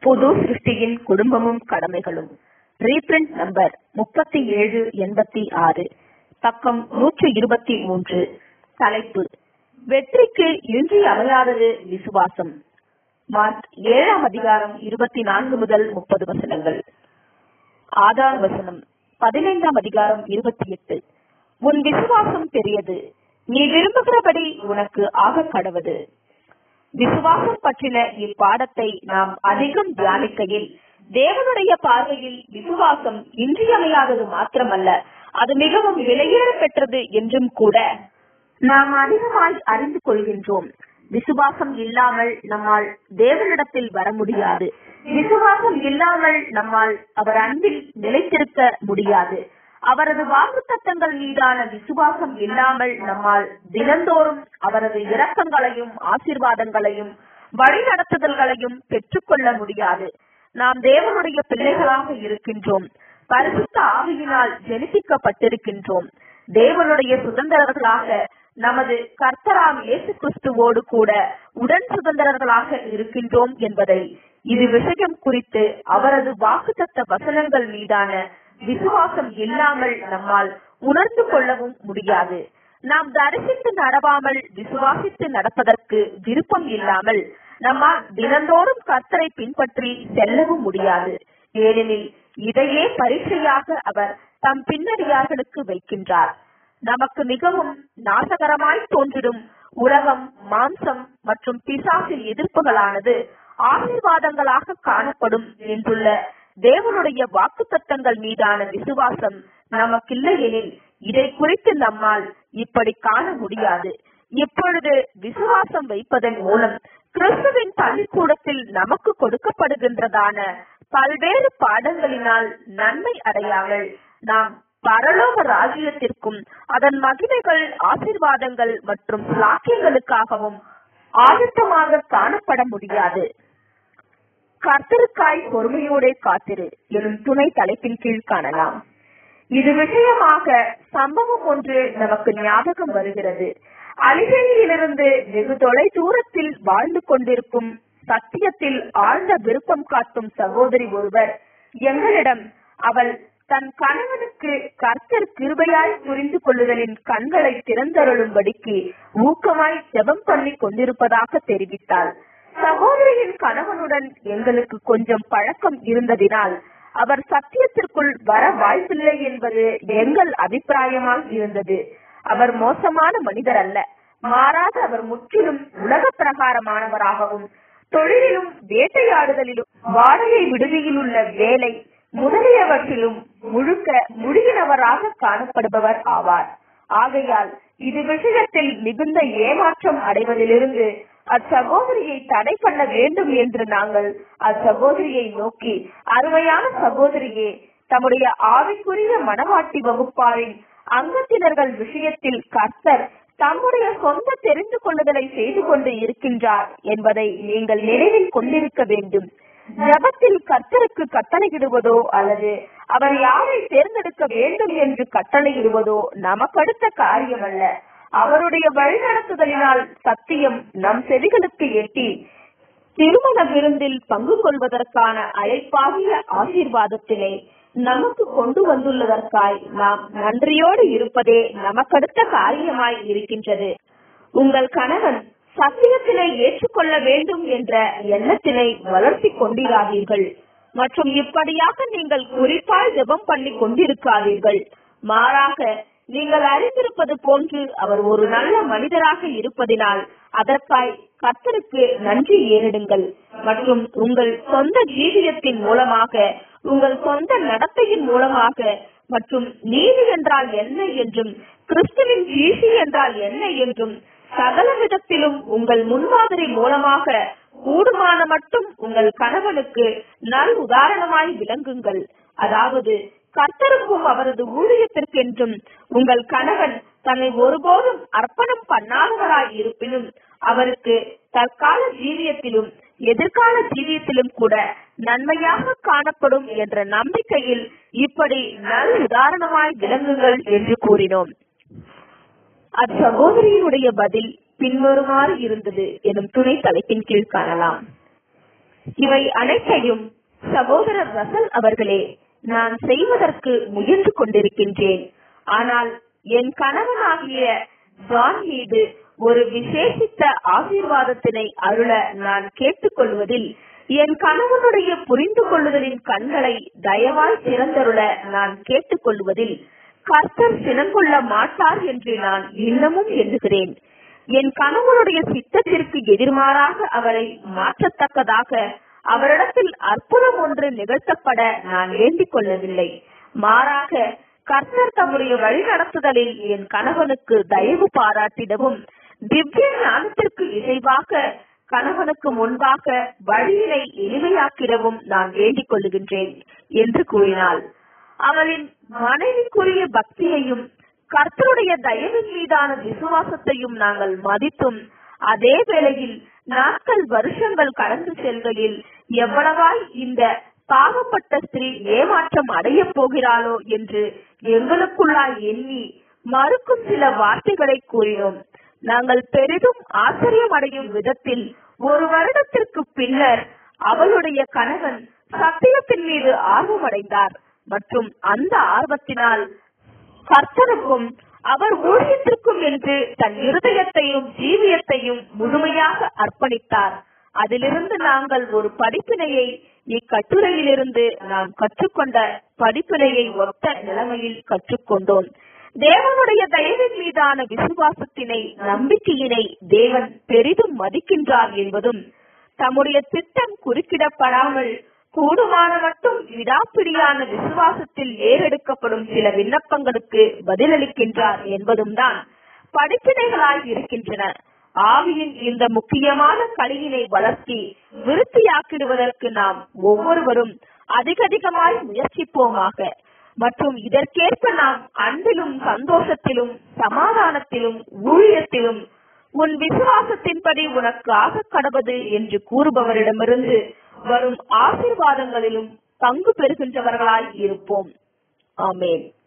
புது சிருஷ்டியின் குடும்பமும் கடமைகளும் reprint number முப்பத்தி ஏழு எண்பத்தி ஆறு பக்கம் நூற்றி இருபத்தி மூன்று தலைப்பு வெற்றிக்கு இன்றியமையாதது விசுவாசம் மார்க் ஏழாம் அதிகாரம் இருபத்தி நான்கு முதல் முப்பது வசனங்கள் ஆதார் வசனம் பதினைந்தாம் அதிகாரம் இருபத்தி எட்டு உன் விசுவாசம் பெரியது நீ விரும்புகிறபடி உனக்கு ஆக கடவது விசுவாசம் பற்றின இப்பாடத்தை நாம் அதிகம் தியானிக்கையில் தேவனுடைய பார்வையில் விசுவாசம் இன்றியமையாதது மாத்திரமல்ல அது மிகவும் விலையேற பெற்றது என்றும் கூட நாம் அதிகமாய் அறிந்து கொள்கின்றோம் விசுவாசம் இல்லாமல் நம்மால் தேவனிடத்தில் வர முடியாது விசுவாசம் இல்லாமல் நம்மால் அவர் அன்பில் நிலைத்திருக்க முடியாது அவரது வாக்கு தத்தங்கள் மீதான விசுவாசம் இல்லாமல் நம்மால் தினந்தோறும் அவரது இரக்கங்களையும் ஆசீர்வாதங்களையும் வழிநடத்துதல்களையும் பெற்றுக்கொள்ள முடியாது நாம் தேவனுடைய பிள்ளைகளாக இருக்கின்றோம் பரிசுத்த ஆவியினால் ஜெனிப்பிக்கப்பட்டிருக்கின்றோம் தேவனுடைய சுதந்திரர்களாக நமது கர்த்தராம் இயேசு கிறிஸ்துவோடு கூட உடன் சுதந்திரர்களாக இருக்கின்றோம் என்பதை இது விஷயம் குறித்து அவரது வாக்குத்தத்த வசனங்கள் மீதான விசுவாசம் இல்லாமல் நம்மால் உணர்ந்து கொள்ளவும் முடியாது நாம் தரிசித்து நடவாமல் விசுவாசித்து நடப்பதற்கு விருப்பம் இல்லாமல் நம்மால் தினந்தோறும் கர்த்தரை பின்பற்றி செல்லவும் முடியாது ஏனெனில் இதையே பரீட்சையாக அவர் தம் பின்னடியார்களுக்கு வைக்கின்றார் நமக்கு மிகவும் நாசகரமாய் தோன்றிடும் உலகம் மாம்சம் மற்றும் பிசாசின் எதிர்ப்புகளானது ஆசீர்வாதங்களாக காணப்படும் என்றுள்ள தேவனுடைய வாக்கு தத்தங்கள் மீதான விசுவாசம் நமக்கில்லை எனில் இதை குறித்து நம்மால் இப்படி காண முடியாது இப்பொழுது விசுவாசம் வைப்பதன் மூலம் கிறிஸ்துவின் பள்ளிக்கூடத்தில் நமக்கு கொடுக்கப்படுகின்றதான பல்வேறு பாடங்களினால் நன்மை அடையாமல் நாம் பரலோக ராஜ்யத்திற்கும் அதன் மகிமைகள் ஆசிர்வாதங்கள் மற்றும் சாக்கியங்களுக்காகவும் ஆயத்தமாக காணப்பட முடியாது கர்த்தருக்காய் பொறுமையோட காத்திரு எனும் துணை தலைப்பின் கீழ் காணலாம் இது விஷயமாக சம்பவம் ஒன்று நமக்கு ஞாபகம் வருகிறது அலிகையிலிருந்து வெகு தொலை தூரத்தில் வாழ்ந்து கொண்டிருக்கும் சத்தியத்தில் ஆழ்ந்த விருப்பம் காட்டும் சகோதரி ஒருவர் எங்களிடம் அவள் தன் கணவனுக்கு கர்த்தர் கிருபையாய் புரிந்து கொள்ளுதலின் கண்களை திறந்தருளும்படிக்கு ஊக்கமாய் ஜெபம் பண்ணி கொண்டிருப்பதாக தெரிவித்தாள் சகோதரியின் கணவனுடன் எங்களுக்கு கொஞ்சம் பழக்கம் இருந்ததினால் அவர் சத்தியத்திற்குள் வர வாய்ப்பில்லை என்பது எங்கள் அபிப்பிராயமாக இருந்தது அவர் மோசமான மனிதர் அல்ல மாறாக அவர் முற்றிலும் உலக பிரகாரமானவராகவும் தொழிலிலும் வேட்டையாடுதலிலும் வாடகை விடுதியில் உள்ள வேலை முதலியவற்றிலும் முழுக்க முழுகினவராக காணப்படுபவர் ஆவார் ஆகையால் இது விஷயத்தில் மிகுந்த ஏமாற்றம் அடைவதிலிருந்து அச்சகோதரியை தடை பண்ண வேண்டும் என்று நாங்கள் அச்சகோதரியை நோக்கி அருமையான சகோதரியே தம்முடைய ஆவிக்குரிய மனவாட்டி வகுப்பாரின் அங்கத்தினர்கள் விஷயத்தில் கர்த்தர் தம்முடைய சொந்த தெரிந்து கொள்ளுதலை செய்து கொண்டு இருக்கின்றார் என்பதை நீங்கள் நினைவில் கொண்டிருக்க வேண்டும் ஜபத்தில் கர்த்தருக்கு கட்டளையிடுவதோ அல்லது அவர் யாரை தேர்ந்தெடுக்க வேண்டும் என்று கட்டளையிடுவதோ நமக்கடுத்த காரியம் அல்ல அவருடைய வழிநடத்துதலினால் சத்தியம் நம் செவிகளுக்கு எட்டி திருமண விருந்தில் பங்கு கொள்வதற்கான அழைப்பாகிய ஆசீர்வாதத்தினை நமக்கு கொண்டு வந்துள்ளதற்காய் நாம் நன்றியோடு இருப்பதே நமக்கடுத்த காரியமாய் இருக்கின்றது உங்கள் கணவன் சத்தியத்தினை ஏற்றுக்கொள்ள வேண்டும் என்ற எண்ணத்தினை வளர்த்தி கொண்டிராதீர்கள் மற்றும் இப்படியாக நீங்கள் குறிப்பாய் ஜெபம் பண்ணி கொண்டிருக்காதீர்கள் மாறாக நீங்கள் அறிந்திருப்பது போன்று அவர் ஒரு நல்ல மனிதராக இருப்பதினால் அதற்காய் கர்த்தருக்கு நன்றி ஏறிடுங்கள் மற்றும் உங்கள் சொந்த ஜீவியத்தின் மூலமாக உங்கள் சொந்த நடத்தையின் மூலமாக மற்றும் நீதி என்றால் என்ன என்றும் கிறிஸ்துவின் வீசி என்றால் என்ன என்றும் சகல விதத்திலும் உங்கள் முன்மாதிரி மூலமாக கூடுமான மட்டும் உங்கள் கணவனுக்கு நல் உதாரணமாய் விளங்குங்கள் அதாவது கர்த்தருக்கும் அவரது ஊழியத்திற்கென்றும் உங்கள் கணவன் தன்னை ஒருபோதும் அர்ப்பணம் பண்ணாதவராய் இருப்பினும் அவருக்கு தற்கால ஜீவியத்திலும் எதிர்கால ஜீவியத்திலும் கூட நன்மையாக காணப்படும் என்ற நம்பிக்கையில் இப்படி நல் உதாரணமாய் விளங்குங்கள் என்று கூறினோம் அச்சகோதரியினுடைய பதில் பின்வருமாறு இருந்தது எனும் துணை தலைப்பின் கீழ் காணலாம் இவை அனைத்தையும் சகோதரர் ரசல் அவர்களே நான் செய்வதற்கு முயன்று கொண்டிருக்கின்றேன் ஆனால் என் கணவனாகிய ஜான் மீது ஒரு விசேஷித்த ஆசீர்வாதத்தினை அருள நான் கேட்டுக்கொள்வதில் என் கணவனுடைய புரிந்து கொள்ளுதலின் கண்களை தயவாய் திறந்தருள நான் கேட்டுக்கொள்வதில் கர்த்தர் சினங்கொள்ள மாட்டார் என்று நான் இன்னமும் எண்ணுகிறேன் என் கணவனுடைய சித்தத்திற்கு எதிர்மாறாக அவரை மாற்றத்தக்கதாக அவரிடத்தில் அற்புதம் ஒன்று நிகழ்த்தப்பட நான் வேண்டிக் கொள்ளவில்லை மாறாக கர்த்தர் தம்முடைய வழி நடத்துதலில் என் கணவனுக்கு தயவு பாராட்டிடவும் திவ்ய ஞானத்திற்கு இசைவாக கணவனுக்கு முன்பாக வழியினை எளிமையாக்கிடவும் நான் வேண்டிக் கொள்ளுகின்றேன் என்று கூறினாள் அவளின் மனைவிக்குரிய பக்தியையும் கர்த்தருடைய தயவின் மீதான விசுவாசத்தையும் நாங்கள் மதித்தும் அதே வேளையில் நாட்கள் வருஷங்கள் கடந்து செல்கையில் எவ்வளவாய் இந்த பாவப்பட்ட ஸ்திரீ ஏமாற்றம் அடைய போகிறாளோ என்று எங்களுக்குள்ளாய் எண்ணி மறுக்கும் சில வார்த்தைகளை கூறினோம் நாங்கள் பெரிதும் ஆச்சரியம் அடையும் விதத்தில் ஒரு வருடத்திற்கு பின்னர் அவளுடைய கணவன் சத்தியத்தின் மீது ஆர்வமடைந்தார் மற்றும் அந்த ஆர்வத்தினால் கர்த்தருக்கும் அவர் ஊழியத்திற்கும் என்று தன் இருதயத்தையும் ஜீவியத்தையும் முழுமையாக அர்ப்பணித்தார் அதிலிருந்து நாங்கள் ஒரு படிப்பினையை இக்கட்டுரையிலிருந்து நாம் கற்றுக்கொண்ட படிப்பினையை ஒத்த நிலைமையில் கற்றுக்கொண்டோம் தேவனுடைய தயவின் மீதான விசுவாசத்தினை நம்பிக்கையினை தேவன் பெரிதும் மதிக்கின்றார் என்பதும் தம்முடைய திட்டம் குறுக்கிடப்படாமல் கூடுமான மட்டும் விடாப்பிடியான விசுவாசத்தில் ஏறெடுக்கப்படும் சில விண்ணப்பங்களுக்கு பதிலளிக்கின்றார் என்பதும் தான் படிப்பினைகளாய் இருக்கின்றன ஆவியின் இந்த முக்கியமான களியினை வளர்த்தி விருத்தியாக்கிடுவதற்கு நாம் ஒவ்வொருவரும் அதிகதிகமாய் முயற்சிப்போமாக மற்றும் இதற்கேற்ப நாம் அன்பிலும் சந்தோஷத்திலும் சமாதானத்திலும் ஊழியத்திலும் உன் விசுவாசத்தின்படி உனக்கு ஆக கடவது என்று கூறுபவரிடமிருந்து வரும் ஆசீர்வாதங்களிலும் பங்கு பெறுகின்றவர்களாய் இருப்போம் ஆமேன்